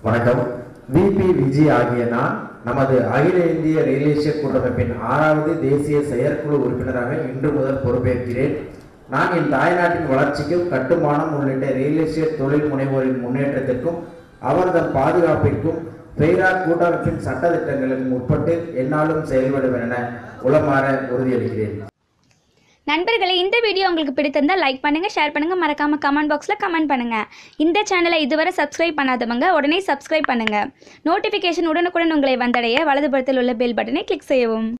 வணக்கம் விபி விஜய் ஆகிய நான் நமது அகில இந்திய ரியல் எஸ்டேட் கூட்டமைப்பின் ஆறாவது தேசிய செயற்குழு உறுப்பினராக இன்று முதல் பொறுப்பேற்கிறேன் நான் என் தாய்நாட்டின் வளர்ச்சிக்கும் கட்டுமானம் உள்ளிட்ட ரியல் எஸ்டேட் தொழில் முனைவோரின் முன்னேற்றத்திற்கும் அவர்தம் பாதுகாப்பிற்கும் பெய்ரா கூட்டமைப்பின் சட்டத்திட்டங்களுக்கு உட்பட்டு என்னாலும் செயல்படுவேன் என உளமாற உறுதியளிக்கிறேன் நண்பர்களே இந்த வீடியோ உங்களுக்கு பிடித்திருந்தால் லைக் பண்ணுங்க ஷேர் பண்ணுங்க மறக்காம கமெண்ட் பாக்ஸில் கமெண்ட் பண்ணுங்க இந்த சேனலை இதுவரை சப்ஸ்கிரைப் பண்ணாதவங்க உடனே சப்ஸ்கிரைப் பண்ணுங்க நோட்டிஃபிகேஷன் உடனுக்குடன் உங்களை வந்தடைய வலதுபுறத்தில் உள்ள பெல் பட்டனை கிளிக் செய்யவும்